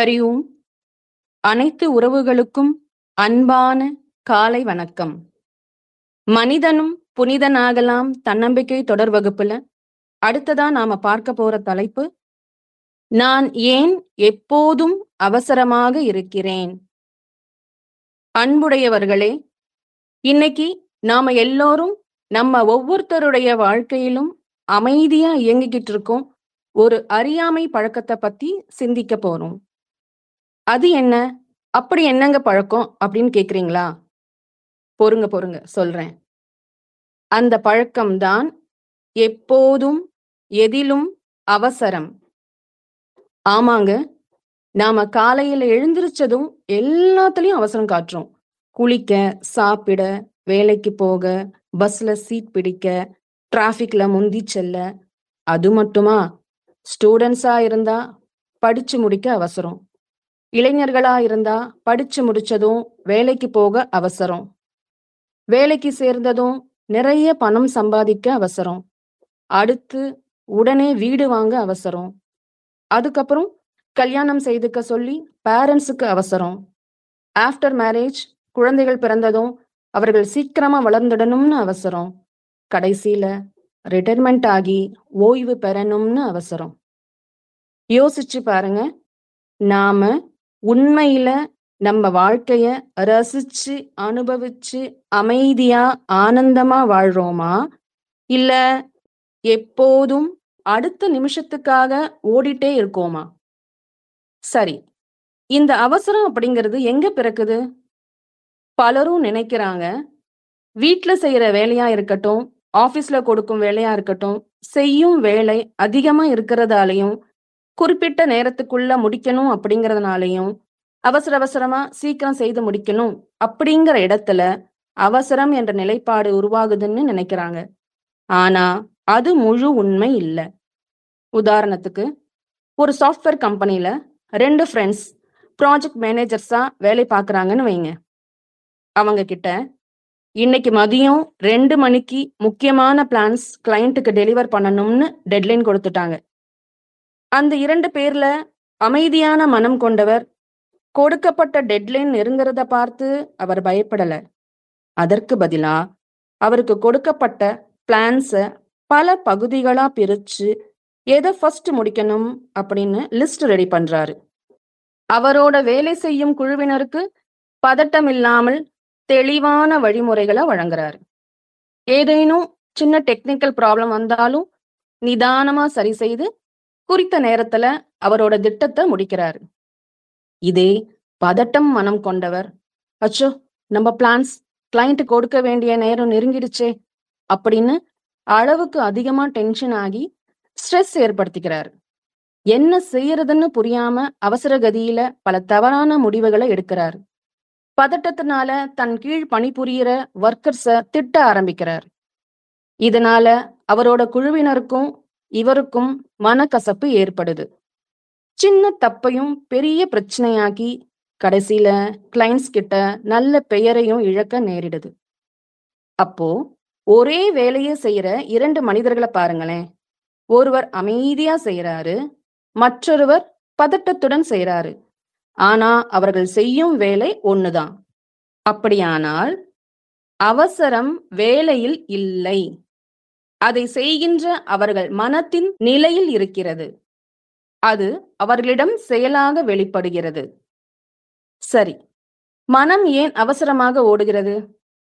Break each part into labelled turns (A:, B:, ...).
A: ஹரி ஓம் அனைத்து உறவுகளுக்கும் அன்பான காலை வணக்கம் மனிதனும் புனிதனாகலாம் தன்னம்பிக்கை தொடர் வகுப்புல அடுத்ததா நாம பார்க்க போற தலைப்பு நான் ஏன் எப்போதும் அவசரமாக இருக்கிறேன் அன்புடையவர்களே இன்னைக்கு நாம எல்லோரும் நம்ம ஒவ்வொருத்தருடைய வாழ்க்கையிலும் அமைதியா இயங்கிக்கிட்டு இருக்கோம் ஒரு அறியாமை பழக்கத்தை பத்தி சிந்திக்க போறோம் அது என்ன அப்படி என்னங்க பழக்கம் அப்படின்னு கேக்குறீங்களா பொறுங்க பொறுங்க சொல்றேன் அந்த பழக்கம்தான் எப்போதும் எதிலும் அவசரம் ஆமாங்க நாம காலையில எழுந்திருச்சதும் எல்லாத்துலயும் அவசரம் காட்டுறோம் குளிக்க சாப்பிட வேலைக்கு போக பஸ்ல சீட் பிடிக்க டிராஃபிக்ல முந்தி செல்ல அது மட்டுமா ஸ்டூடெண்ட்ஸா இருந்தா படிச்சு முடிக்க அவசரம் இளைஞர்களா இருந்தா படிச்சு முடிச்சதும் வேலைக்கு போக அவசரம் வேலைக்கு சேர்ந்ததும் நிறைய பணம் சம்பாதிக்க அவசரம் அடுத்து உடனே வீடு வாங்க அவசரம் அதுக்கப்புறம் கல்யாணம் செய்துக்க சொல்லி பேரண்ட்ஸுக்கு அவசரம் ஆஃப்டர் மேரேஜ் குழந்தைகள் பிறந்ததும் அவர்கள் சீக்கிரமா வளர்ந்துடணும்னு அவசரம் கடைசியில ரிட்டைர்மெண்ட் ஆகி ஓய்வு பெறணும்னு அவசரம் யோசிச்சு பாருங்க நாம உண்மையில நம்ம வாழ்க்கைய ரசிச்சு அனுபவிச்சு அமைதியா ஆனந்தமா வாழ்றோமா இல்ல எப்போதும் அடுத்த நிமிஷத்துக்காக ஓடிட்டே இருக்கோமா சரி இந்த அவசரம் அப்படிங்கிறது எங்க பிறக்குது பலரும் நினைக்கிறாங்க வீட்ல செய்யற வேலையா இருக்கட்டும் ஆபீஸ்ல கொடுக்கும் வேலையா இருக்கட்டும் செய்யும் வேலை அதிகமா இருக்கிறதாலையும் குறிப்பிட்ட நேரத்துக்குள்ள முடிக்கணும் அப்படிங்கறதுனாலையும் அவசர அவசரமா சீக்கிரம் செய்து முடிக்கணும் அப்படிங்கிற இடத்துல அவசரம் என்ற நிலைப்பாடு உருவாகுதுன்னு நினைக்கிறாங்க ஆனா அது முழு உண்மை இல்ல உதாரணத்துக்கு ஒரு சாஃப்ட்வேர் கம்பெனில ரெண்டு ஃப்ரெண்ட்ஸ் ப்ராஜெக்ட் மேனேஜர்ஸா வேலை பார்க்கறாங்கன்னு வைங்க அவங்க கிட்ட இன்னைக்கு மதியம் ரெண்டு மணிக்கு முக்கியமான பிளான்ஸ் கிளையண்ட்டுக்கு டெலிவர் பண்ணணும்னு டெட்லைன் கொடுத்துட்டாங்க அந்த இரண்டு பேர்ல அமைதியான மனம் கொண்டவர் கொடுக்கப்பட்ட டெட்லைன் நெருங்குறத பார்த்து அவர் பயப்படல அதற்கு பதிலா அவருக்கு கொடுக்கப்பட்ட பிளான்ஸ பல பகுதிகளா பிரிச்சு எதை ஃபர்ஸ்ட் முடிக்கணும் அப்படின்னு லிஸ்ட் ரெடி பண்றாரு அவரோட வேலை செய்யும் குழுவினருக்கு பதட்டம் இல்லாமல் தெளிவான வழிமுறைகளை வழங்குறாரு ஏதேனும் சின்ன டெக்னிக்கல் ப்ராப்ளம் வந்தாலும் நிதானமா சரி செய்து குறித்த நேரத்துல அவரோட திட்டத்தை முடிக்கிறாரு இதே பதட்டம் மனம் கொண்டவர் அச்சோ நம்ம பிளான்ஸ் கிளைண்ட் கொடுக்க வேண்டிய நேரம் நெருங்கிடுச்சே அப்படின்னு அளவுக்கு அதிகமா டென்ஷன் ஆகி ஸ்ட்ரெஸ் ஏற்படுத்திக்கிறாரு என்ன செய்யறதுன்னு புரியாம அவசர கதியில பல தவறான முடிவுகளை எடுக்கிறார் பதட்டத்தினால தன் கீழ் பணிபுரியிற ஒர்க்கர்ஸ திட்ட ஆரம்பிக்கிறார் இதனால அவரோட குழுவினருக்கும் இவருக்கும் மனக்கசப்பு ஏற்படுது சின்ன தப்பையும் பெரிய பிரச்சனையாக்கி கடைசியில கிளைண்ட்ஸ் கிட்ட நல்ல பெயரையும் இழக்க நேரிடுது அப்போ ஒரே வேலையை செய்யற இரண்டு மனிதர்களை பாருங்களேன் ஒருவர் அமைதியா செய்யறாரு மற்றொருவர் பதட்டத்துடன் செய்யறாரு ஆனா அவர்கள் செய்யும் வேலை ஒண்ணுதான் அப்படியானால் அவசரம் வேலையில் இல்லை அதை செய்கின்ற அவர்கள் மனத்தின் நிலையில் இருக்கிறது அது அவர்களிடம் செயலாக வெளிப்படுகிறது சரி மனம் ஏன் அவசரமாக ஓடுகிறது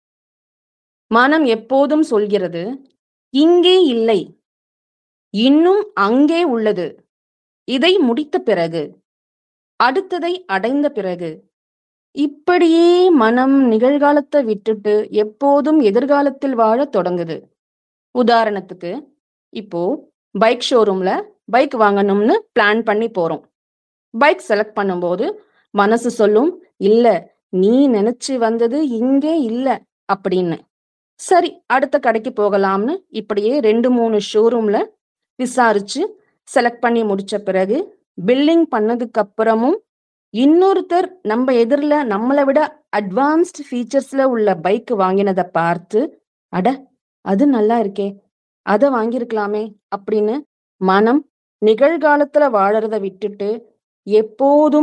A: மனம் எப்போதும் சொல்கிறது இங்கே இல்லை இன்னும் அங்கே உள்ளது இதை முடித்த பிறகு அடுத்ததை அடைந்த பிறகு இப்படியே மனம் நிகழ்காலத்தை விட்டுட்டு எப்போதும் எதிர்காலத்தில் வாழ தொடங்குது உதாரணத்துக்கு இப்போ பைக் ஷோரூம்ல பைக் வாங்கணும்னு பிளான் பண்ணி போறோம் பைக் செலக்ட் பண்ணும்போது மனசு சொல்லும் இல்ல நீ நினைச்சு வந்தது இங்கே இல்ல அப்படின்னு சரி அடுத்த கடைக்கு போகலாம்னு இப்படியே ரெண்டு மூணு ஷோரூம்ல விசாரிச்சு செலக்ட் பண்ணி முடிச்ச பிறகு பில்லிங் பண்ணதுக்கு அப்புறமும் இன்னொருத்தர் நம்ம எதிரில நம்மளை விட அட்வான்ஸ்ட் ஃபீச்சர்ஸ்ல உள்ள பைக் வாங்கினதை பார்த்து அட அது நல்லா இருக்கே அத வாங்கியிருக்கலாமே அப்படின்னு மனம் நிகழ்காலத்துல வாழறத விட்டுட்டு எப்போதும்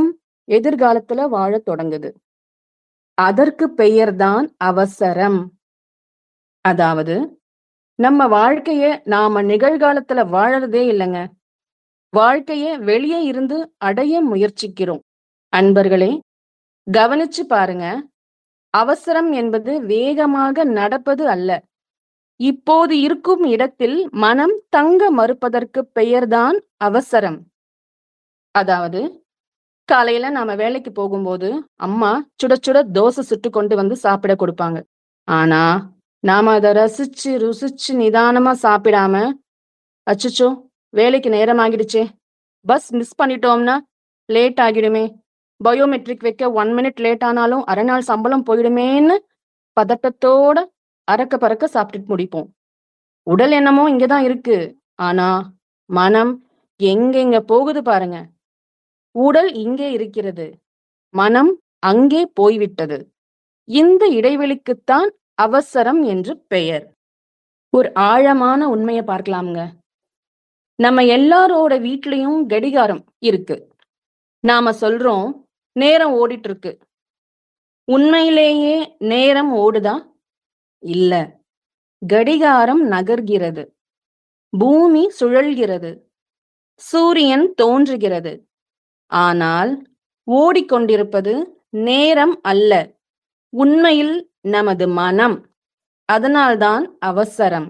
A: எதிர்காலத்துல வாழத் தொடங்குது அதற்கு பெயர்தான் அவசரம் அதாவது நம்ம வாழ்க்கைய நாம நிகழ்காலத்துல வாழறதே இல்லைங்க வாழ்க்கைய வெளியே இருந்து அடைய முயற்சிக்கிறோம் அன்பர்களே கவனிச்சு பாருங்க அவசரம் என்பது வேகமாக நடப்பது அல்ல இப்போது இருக்கும் இடத்தில் மனம் தங்க மறுப்பதற்கு பெயர்தான் அவசரம் அதாவது காலையில நாம வேலைக்கு போகும்போது அம்மா சுட சுட தோசை சுட்டு கொண்டு வந்து சாப்பிட கொடுப்பாங்க ஆனா நாம அதை ரசிச்சு ருசிச்சு நிதானமா சாப்பிடாம அச்சுச்சோ வேலைக்கு நேரம் ஆகிடுச்சே பஸ் மிஸ் பண்ணிட்டோம்னா லேட் ஆகிடுமே பயோமெட்ரிக் வைக்க ஒன் மினிட் லேட் ஆனாலும் அரை நாள் சம்பளம் போயிடுமேன்னு பதட்டத்தோட அறக்க பறக்க சாப்பிட்டுட்டு முடிப்போம் உடல் என்னமோ இங்கதான் இருக்கு ஆனா மனம் எங்கெங்க போகுது பாருங்க உடல் இங்கே இருக்கிறது மனம் அங்கே போய்விட்டது இந்த இடைவெளிக்குத்தான் அவசரம் என்று பெயர் ஒரு ஆழமான உண்மையை பார்க்கலாம்ங்க நம்ம எல்லாரோட வீட்லயும் கடிகாரம் இருக்கு நாம சொல்றோம் நேரம் ஓடிட்டு இருக்கு உண்மையிலேயே நேரம் ஓடுதா இல்ல கடிகாரம் நகர்கிறது பூமி சுழல்கிறது சூரியன் தோன்றுகிறது ஆனால் ஓடிக்கொண்டிருப்பது நேரம் அல்ல உண்மையில் நமது மனம் அதனால்தான் அவசரம்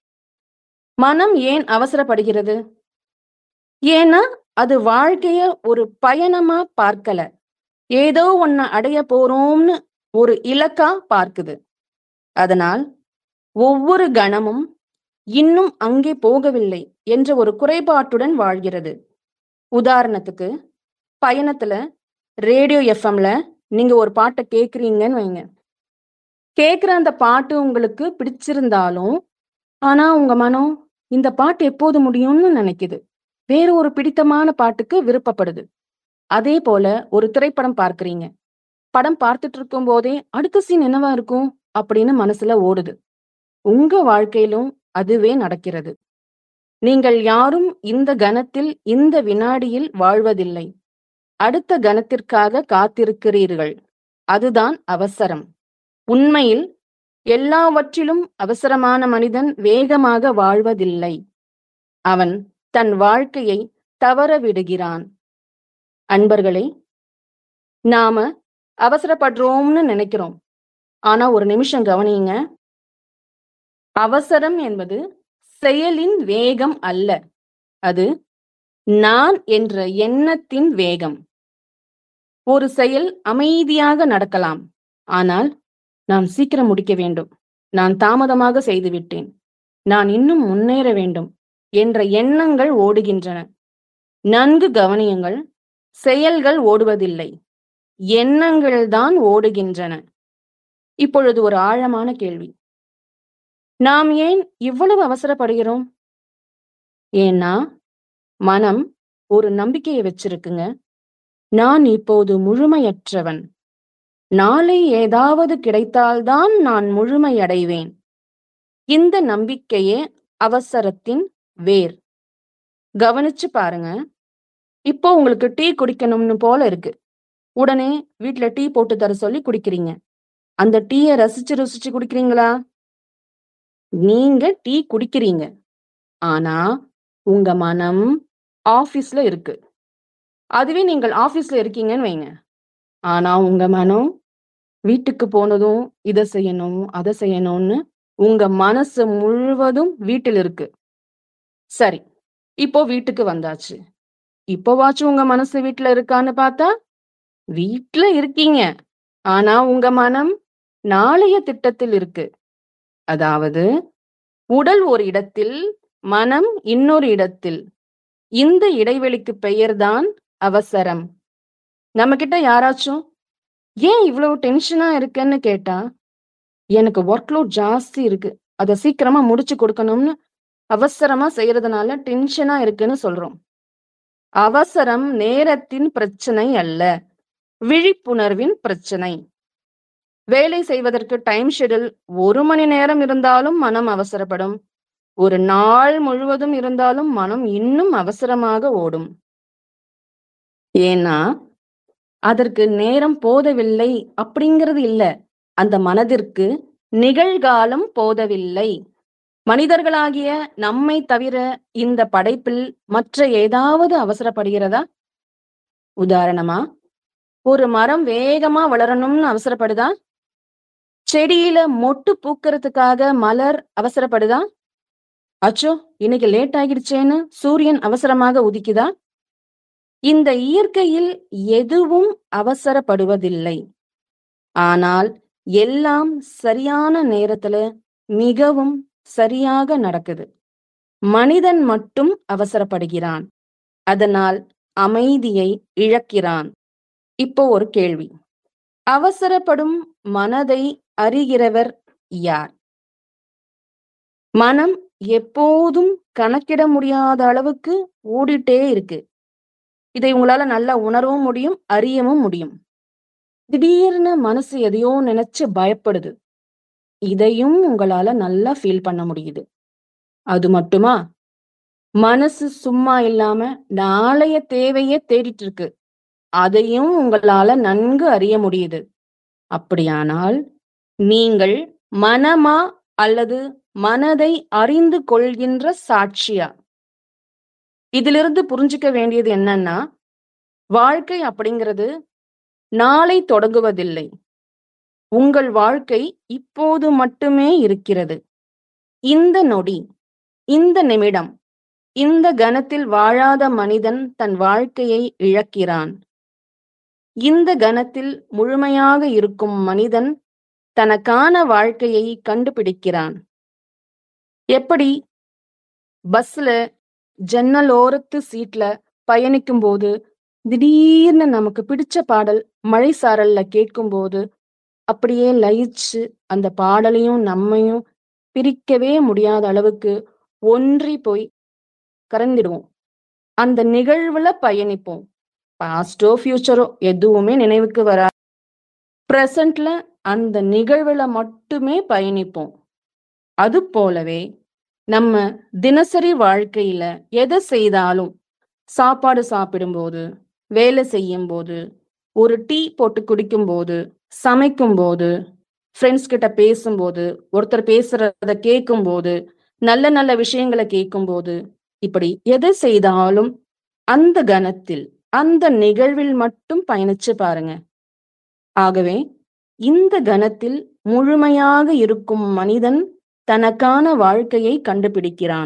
A: மனம் ஏன் அவசரப்படுகிறது ஏன்னா அது வாழ்க்கைய ஒரு பயணமா பார்க்கல ஏதோ ஒன்ன அடைய போறோம்னு ஒரு இலக்கா பார்க்குது அதனால் ஒவ்வொரு கணமும் இன்னும் அங்கே போகவில்லை என்ற ஒரு குறைபாட்டுடன் வாழ்கிறது உதாரணத்துக்கு பயணத்துல ரேடியோ எஃப்எம்ல நீங்க ஒரு பாட்டை கேக்குறீங்கன்னு வைங்க கேக்குற அந்த பாட்டு உங்களுக்கு பிடிச்சிருந்தாலும் ஆனா உங்க மனம் இந்த பாட்டு எப்போது முடியும்னு நினைக்குது வேற ஒரு பிடித்தமான பாட்டுக்கு விருப்பப்படுது அதே போல ஒரு திரைப்படம் பார்க்கறீங்க படம் பார்த்துட்டு இருக்கும் போதே அடுத்த சீன் என்னவா இருக்கும் அப்படின்னு மனசுல ஓடுது உங்க வாழ்க்கையிலும் அதுவே நடக்கிறது நீங்கள் யாரும் இந்த கணத்தில் இந்த வினாடியில் வாழ்வதில்லை அடுத்த கணத்திற்காக காத்திருக்கிறீர்கள் அதுதான் அவசரம் உண்மையில் எல்லாவற்றிலும் அவசரமான மனிதன் வேகமாக வாழ்வதில்லை அவன் தன் வாழ்க்கையை தவற விடுகிறான் அன்பர்களே நாம அவசரப்படுறோம்னு நினைக்கிறோம் ஆனா ஒரு நிமிஷம் கவனியுங்க அவசரம் என்பது செயலின் வேகம் அல்ல அது நான் என்ற எண்ணத்தின் வேகம் ஒரு செயல் அமைதியாக நடக்கலாம் ஆனால் நான் சீக்கிரம் முடிக்க வேண்டும் நான் தாமதமாக செய்துவிட்டேன் நான் இன்னும் முன்னேற வேண்டும் என்ற எண்ணங்கள் ஓடுகின்றன நன்கு கவனியுங்கள் செயல்கள் ஓடுவதில்லை எண்ணங்கள் தான் ஓடுகின்றன இப்பொழுது ஒரு ஆழமான கேள்வி நாம் ஏன் இவ்வளவு அவசரப்படுகிறோம் ஏன்னா மனம் ஒரு நம்பிக்கையை வச்சிருக்குங்க நான் இப்போது முழுமையற்றவன் நாளை ஏதாவது கிடைத்தால்தான் நான் முழுமையடைவேன் இந்த நம்பிக்கையே அவசரத்தின் வேர் கவனிச்சு பாருங்க இப்போ உங்களுக்கு டீ குடிக்கணும்னு போல இருக்கு உடனே வீட்ல டீ போட்டு தர சொல்லி குடிக்கிறீங்க அந்த டீயை ரசிச்சு ருசிச்சு குடிக்கிறீங்களா நீங்க டீ குடிக்கிறீங்க ஆனா உங்க மனம் ஆபீஸ்ல இருக்கு அதுவே நீங்கள் ஆபீஸ்ல இருக்கீங்கன்னு வைங்க ஆனா உங்க மனம் வீட்டுக்கு போனதும் இதை செய்யணும் அதை செய்யணும்னு உங்க மனசு முழுவதும் வீட்டில் இருக்கு சரி இப்போ வீட்டுக்கு வந்தாச்சு இப்போவாச்சும் உங்க மனசு வீட்டுல இருக்கான்னு பார்த்தா வீட்டுல இருக்கீங்க ஆனா உங்க மனம் நாளைய திட்டத்தில் இருக்கு அதாவது உடல் ஒரு இடத்தில் மனம் இன்னொரு இடத்தில் இந்த இடைவெளிக்கு பெயர்தான் அவசரம் நம்ம கிட்ட யாராச்சும் ஏன் இவ்வளவு டென்ஷனா இருக்குன்னு கேட்டா எனக்கு ஒர்க்லோட் ஜாஸ்தி இருக்கு அதை சீக்கிரமா முடிச்சு கொடுக்கணும்னு அவசரமா செய்யறதுனால டென்ஷனா இருக்குன்னு சொல்றோம் அவசரம் நேரத்தின் பிரச்சனை அல்ல விழிப்புணர்வின் பிரச்சனை வேலை செய்வதற்கு டைம் ஷெட்யூல் ஒரு மணி நேரம் இருந்தாலும் மனம் அவசரப்படும் ஒரு நாள் முழுவதும் இருந்தாலும் மனம் இன்னும் அவசரமாக ஓடும் ஏன்னா அதற்கு நேரம் போதவில்லை அப்படிங்கிறது இல்ல அந்த மனதிற்கு நிகழ்காலம் போதவில்லை மனிதர்களாகிய நம்மை தவிர இந்த படைப்பில் மற்ற ஏதாவது அவசரப்படுகிறதா உதாரணமா ஒரு மரம் வேகமா வளரணும்னு அவசரப்படுதா செடியில மொட்டு பூக்கறதுக்காக மலர் அவசரப்படுதா அச்சோ இன்னைக்கு லேட் ஆகிடுச்சேன்னு சூரியன் அவசரமாக உதிக்குதா இந்த இயற்கையில் எதுவும் அவசரப்படுவதில்லை ஆனால் எல்லாம் சரியான நேரத்துல மிகவும் சரியாக நடக்குது மனிதன் மட்டும் அவசரப்படுகிறான் அதனால் அமைதியை இழக்கிறான் இப்போ ஒரு கேள்வி அவசரப்படும் மனதை அறிகிறவர் யார் மனம் எப்போதும் கணக்கிட முடியாத அளவுக்கு ஓடிட்டே இருக்கு இதை உங்களால நல்லா உணரவும் முடியும் அறியவும் முடியும் திடீர்னு மனசு எதையோ நினைச்சு பயப்படுது இதையும் உங்களால நல்லா ஃபீல் பண்ண முடியுது அது மட்டுமா மனசு சும்மா இல்லாம நாளைய தேவையே தேடிட்டு இருக்கு அதையும் உங்களால நன்கு அறிய முடியுது அப்படியானால் நீங்கள் மனமா அல்லது மனதை அறிந்து கொள்கின்ற சாட்சியா இதிலிருந்து புரிஞ்சுக்க வேண்டியது என்னன்னா வாழ்க்கை அப்படிங்கிறது நாளை தொடங்குவதில்லை உங்கள் வாழ்க்கை இப்போது மட்டுமே இருக்கிறது இந்த நொடி இந்த நிமிடம் இந்த கணத்தில் வாழாத மனிதன் தன் வாழ்க்கையை இழக்கிறான் இந்த கணத்தில் முழுமையாக இருக்கும் மனிதன் தனக்கான வாழ்க்கையை கண்டுபிடிக்கிறான் எப்படி பஸ்ல ஜன்னல் ஓரத்து சீட்ல பயணிக்கும் போது திடீர்னு நமக்கு பிடிச்ச பாடல் மழை சாரல்ல கேட்கும்போது அப்படியே லயிச்சு அந்த பாடலையும் நம்மையும் பிரிக்கவே முடியாத அளவுக்கு ஒன்றி போய் கறந்துடுவோம் அந்த நிகழ்வுல பயணிப்போம் பாஸ்டோ ஃபியூச்சரோ எதுவுமே நினைவுக்கு வரா பிரசன்ட்ல அந்த நிகழ்வுல மட்டுமே பயணிப்போம் அது போலவே நம்ம தினசரி வாழ்க்கையில எதை செய்தாலும் சாப்பாடு சாப்பிடும்போது வேலை செய்யும் போது ஒரு டீ போட்டு குடிக்கும் போது சமைக்கும் போது ஃப்ரெண்ட்ஸ் கிட்ட பேசும்போது ஒருத்தர் பேசுறத கேட்கும் போது நல்ல நல்ல விஷயங்களை கேட்கும் போது இப்படி எதை செய்தாலும் அந்த கணத்தில் அந்த நிகழ்வில் மட்டும் பயணிச்சு பாருங்க ஆகவே இந்த கணத்தில் முழுமையாக இருக்கும் மனிதன் தனக்கான வாழ்க்கையை கண்டுபிடிக்கிறான்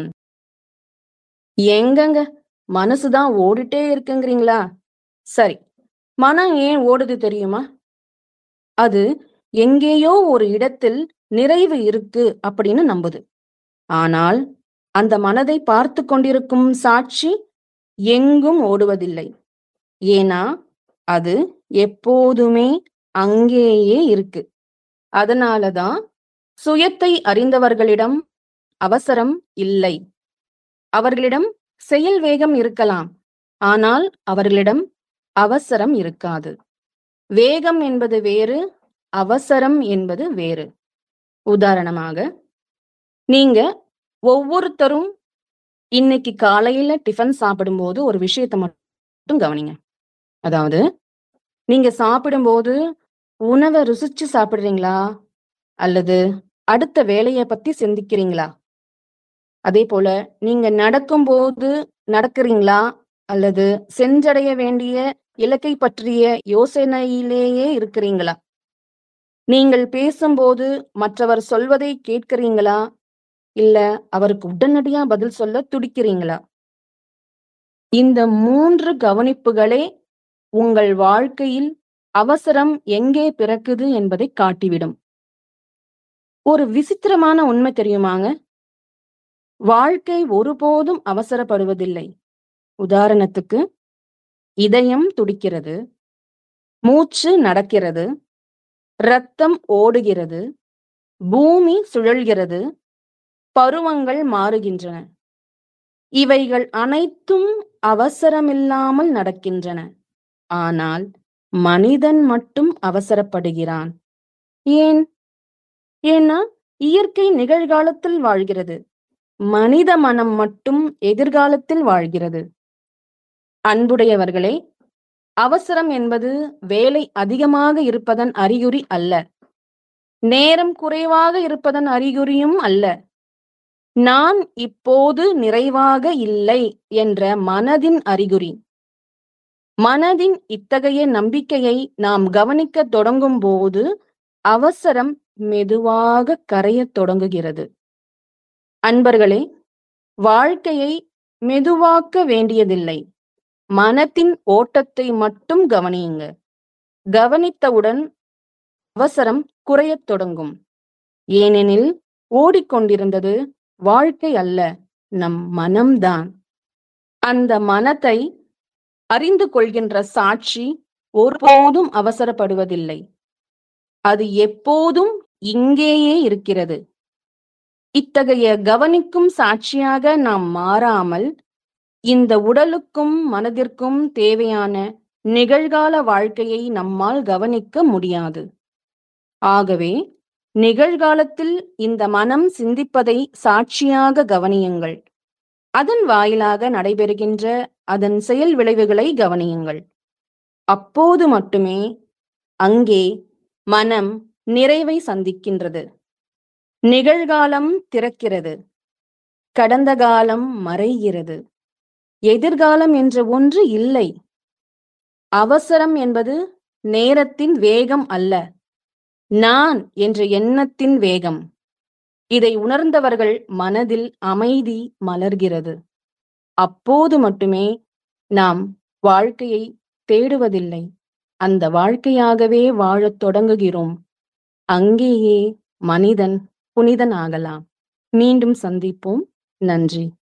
A: எங்கங்க மனசுதான் ஓடிட்டே இருக்குங்கிறீங்களா சரி மனம் ஏன் ஓடுது தெரியுமா அது எங்கேயோ ஒரு இடத்தில் நிறைவு இருக்கு அப்படின்னு நம்புது ஆனால் அந்த மனதை பார்த்து கொண்டிருக்கும் சாட்சி எங்கும் ஓடுவதில்லை ஏன்னா அது எப்போதுமே அங்கேயே இருக்கு அதனாலதான் சுயத்தை அறிந்தவர்களிடம் அவசரம் இல்லை அவர்களிடம் செயல் வேகம் இருக்கலாம் ஆனால் அவர்களிடம் அவசரம் இருக்காது வேகம் என்பது வேறு அவசரம் என்பது வேறு உதாரணமாக நீங்க ஒவ்வொருத்தரும் இன்னைக்கு காலையில டிஃபன் சாப்பிடும்போது ஒரு விஷயத்த மட்டும் கவனிங்க அதாவது நீங்க சாப்பிடும்போது உணவை ருசிச்சு சாப்பிடுறீங்களா அல்லது அடுத்த வேலைய பத்தி சிந்திக்கிறீங்களா அதே போல நீங்க நடக்கும்போது நடக்கிறீங்களா அல்லது சென்றடைய வேண்டிய இலக்கை பற்றிய யோசனையிலேயே இருக்கிறீங்களா நீங்கள் பேசும்போது மற்றவர் சொல்வதை கேட்கிறீங்களா இல்ல அவருக்கு உடனடியா பதில் சொல்ல துடிக்கிறீங்களா இந்த மூன்று கவனிப்புகளே உங்கள் வாழ்க்கையில் அவசரம் எங்கே பிறக்குது என்பதை காட்டிவிடும் ஒரு விசித்திரமான உண்மை தெரியுமாங்க வாழ்க்கை ஒருபோதும் அவசரப்படுவதில்லை உதாரணத்துக்கு இதயம் துடிக்கிறது மூச்சு நடக்கிறது ரத்தம் ஓடுகிறது பூமி சுழல்கிறது பருவங்கள் மாறுகின்றன இவைகள் அனைத்தும் அவசரமில்லாமல் நடக்கின்றன ஆனால் மனிதன் மட்டும் அவசரப்படுகிறான் ஏன் ஏன்னா இயற்கை நிகழ்காலத்தில் வாழ்கிறது மனித மனம் மட்டும் எதிர்காலத்தில் வாழ்கிறது அன்புடையவர்களே அவசரம் என்பது வேலை அதிகமாக இருப்பதன் அறிகுறி அல்ல நேரம் குறைவாக இருப்பதன் அறிகுறியும் அல்ல நான் இப்போது நிறைவாக இல்லை என்ற மனதின் அறிகுறி மனதின் இத்தகைய நம்பிக்கையை நாம் கவனிக்கத் தொடங்கும் போது அவசரம் மெதுவாக கரையத் தொடங்குகிறது அன்பர்களே வாழ்க்கையை மெதுவாக்க வேண்டியதில்லை மனத்தின் ஓட்டத்தை மட்டும் கவனியுங்க கவனித்தவுடன் அவசரம் குறையத் தொடங்கும் ஏனெனில் ஓடிக்கொண்டிருந்தது வாழ்க்கை அல்ல நம் மனம்தான் அந்த மனத்தை அறிந்து கொள்கின்ற சாட்சி ஒருபோதும் அவசரப்படுவதில்லை அது எப்போதும் இங்கேயே இருக்கிறது இத்தகைய கவனிக்கும் சாட்சியாக நாம் மாறாமல் இந்த உடலுக்கும் மனதிற்கும் தேவையான நிகழ்கால வாழ்க்கையை நம்மால் கவனிக்க முடியாது ஆகவே நிகழ்காலத்தில் இந்த மனம் சிந்திப்பதை சாட்சியாக கவனியுங்கள் அதன் வாயிலாக நடைபெறுகின்ற அதன் செயல் விளைவுகளை கவனியுங்கள் அப்போது மட்டுமே அங்கே மனம் நிறைவை சந்திக்கின்றது நிகழ்காலம் திறக்கிறது கடந்த காலம் மறைகிறது எதிர்காலம் என்ற ஒன்று இல்லை அவசரம் என்பது நேரத்தின் வேகம் அல்ல நான் என்ற எண்ணத்தின் வேகம் இதை உணர்ந்தவர்கள் மனதில் அமைதி மலர்கிறது அப்போது மட்டுமே நாம் வாழ்க்கையை தேடுவதில்லை அந்த வாழ்க்கையாகவே வாழத் தொடங்குகிறோம் அங்கேயே மனிதன் புனிதனாகலாம் மீண்டும் சந்திப்போம் நன்றி